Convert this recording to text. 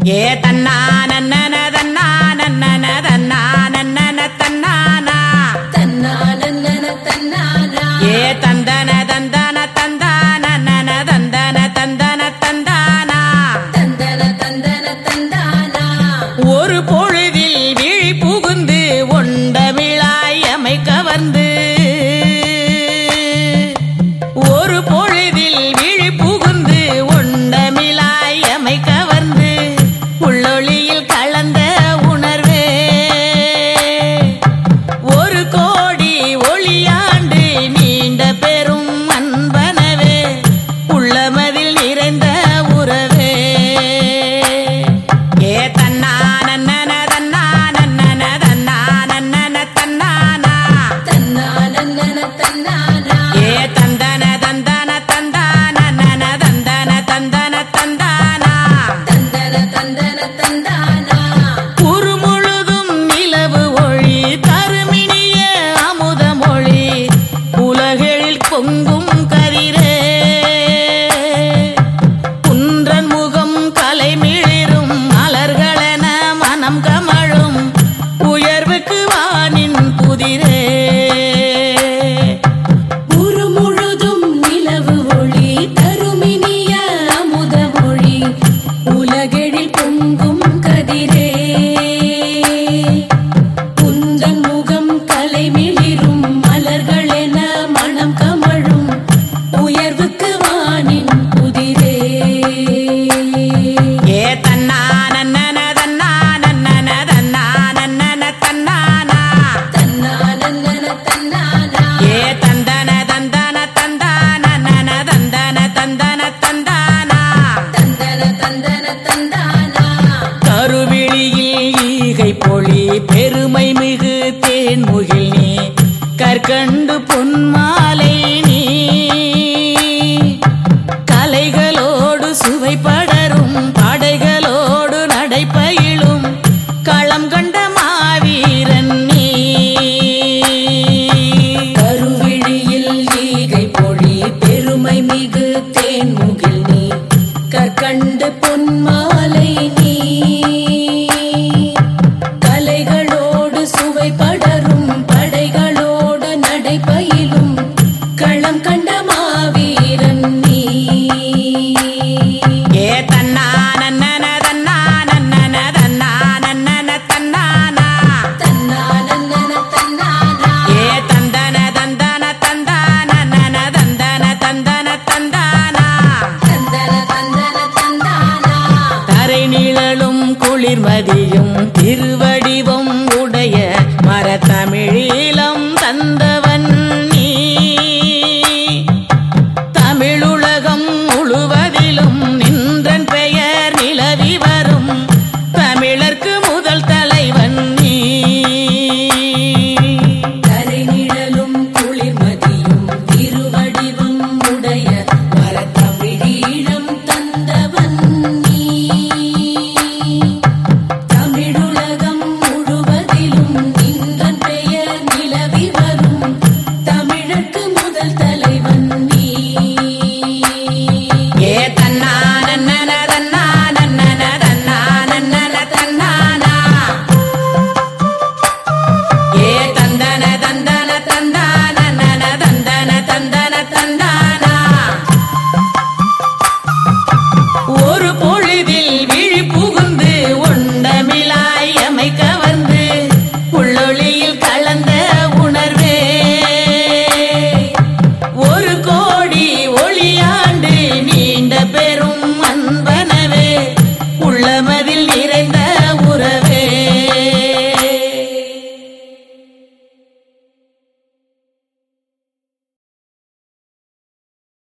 ஏ தன்னா நன்னன தன்னா நன்னன தன்னா நன்னன தன்னானா தன்னானன்னன தன்னானா ஏ தந்தன தந்தன தந்தான நன தந்தன தந்தன தந்தானா தந்தன தந்தன தந்தானா ஒரு பொழுதில் விழி புகுந்து ஒண்டமிழாய் அமை கவர்ந்து ஒரு பொழுதில் விழி புகுந்து ஒண்டமிழாய் அமை கவர்ந்து உள்ளொளியில் கலந்த உணர்வே ஒரு கோடி ஒளியாண்டு நீண்ட பெரும் அன்பனவே உள்ளமதில் நிறைந்த உறவே ஏ தன்னா நன்னன தன்னா நன்னன தன்னா நன்னன தன்னானா தன்னானன்னன தன்னானா ஏ தந்தன தந்தன தந்தான நன தந்தன தந்தன தந்தானா தந்தன தந்தன தந்தானா உரு முழுதும் நிலவு ஒளி தருமினிய அமுத மொழி உலகில் பொங்கும் கதிரே குன்றன் முகம் கலைமிளிரும் மலர்களென மனம் கமழும் உயர்வுக்கு வானின் புதிரே ஊரு முழுதும் நிலவு ஒளி தருமினிய அமுத மொழி உலகெழில் பொங்கும் கதிரே குந்தன் முகம் கலைமிளிரும் மலர்களென மனம் கமழும் உயர்வுக்கு வானின் புதிரே ஏ தன்னா நன்னன தன்னா நன்னன தன்னா நன்னன தன்னானா தன்னானன்னன தன்னானா ஏ தந்தன தந்தன தந்தான நன தந்தன தந்தன தந்தானா தந்தன தந்தன தந்தானா கருவிழியில் ஈகை பொழி பெருமை மிகு தேன்முகில் நீ கற்கண்டு பொன்மாலை நீ கலைகளோடு சுவை படரும் படைகளோடு நடைபயிலும் களம் கண்ட மாவீரன் நீ கருவிழியில் ஈகை பொழி பெருமை மிகு தேன்முகில் நீ கற்கண்டு பொன்மாலை நீ கலைகளோடு சுவை படரும் படைகளோடு நடைபயிலும் களம் கண்ட மாவீரன் நீ ஏ தன்னா நன்னன தன்னா நன்னன தன்னா நன்னன தன்னானா தன்னானன்னன தன்னானா ஏ தந்தன தந்தன தந்தான நன தந்தன தந்தன தந்தானா தந்தன தந்தன தந்தானா தரை நிழலும் குளிர்மதியும் திரு